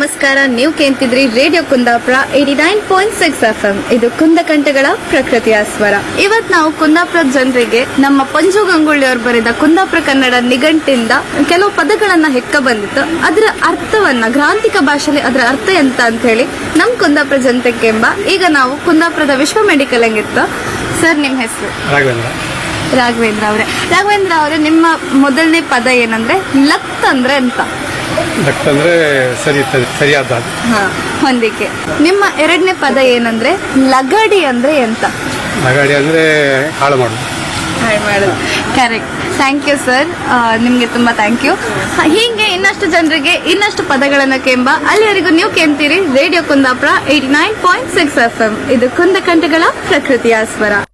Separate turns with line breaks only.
ನಮಸ್ಕಾರ ನೀವು ಕೇಳ್ತಿದ್ರಿ radio Kundapura eighty nine point six F M ಇದು ಕುಂದಕಂಠಗಳ ಪ್ರಕೃತಿಯ ಸ್ವರ ಇವತ್ ನಾವು ಕುಂದಾಪುರ ಜನರಿಗೆ ನಮ್ಮ ಪಂಜು ಗಂಗೊಳ್ಳಿ ಅವರು ಬರೆದ ಕುಂದಾಪುರ ಕನ್ನಡ ನಿಘಂಟಿಂದ ಕೆಲವು ಪದಗಳನ್ನ ಹೆಕ್ಕ ಬಂದಿತ್ತು ಅದರ ಅರ್ಥವನ್ನ ಗ್ರಾಂಥಿಕ ಭಾಷೆಯಲ್ಲಿ ಅದರ ಅರ್ಥ ಎಂತ ಅಂತ ಹೇಳಿ ನಮ್ ಕುಂದಾಪುರ ಜನತೆಗೆ ಎಂಬ ಈಗ ನಾವು ಕುಂದಾಪುರದ ವಿಶ್ವ ಮೆಡಿಕಲ್ ಹಂಗಿತ್ತು ಸರ್ ನಿಮ್ ಹೆಸರು
ರಾಘವೇಂದ್ರ
ರಾಘವೇಂದ್ರ ಅವರೇ ರಾಘವೇಂದ್ರ ಅವರೇ ನಿಮ್ಮ ಮೊದಲನೇ ಪದ ಏನಂದ್ರೆ ಲತ್ ಅಂದ್ರೆ ಎಂತ
ದಟ್ ಅಂದ್ರೆ ಸರಿ ಸರಿಯಾದ
ಹಾ, ಹೊಂದಿಕೆ ನಿಮ್ಮ ಎರಡನೇ ಪದ ಏನಂದ್ರೆ ಲಗಡಿ ಅಂದ್ರೆ ಎಂತ
ನಗಾಡಿ ಅಂದ್ರೆ ಹಾಳು ಮಾಡುದು
ಕರೆಕ್ಟ್ ಥ್ಯಾಂಕ್ ಯು ಸರ್ ನಿಮ್ಗೆ ತುಂಬಾ ಥ್ಯಾಂಕ್ ಯು ಹೀಗೆ ಇನ್ನಷ್ಟು ಜನರಿಗೆ ಇನ್ನಷ್ಟು ಪದಗಳನ್ನ ಕೆಂಬ ಅಲ್ಲಿವರೆಗೂ ನೀವು ಕೇಳ್ತೀರಿ radio Kundapura eighty nine point six F M ಇದು ಕುಂದಕಂಠಗಳ ಪ್ರಕೃತಿಯ ಸ್ವರ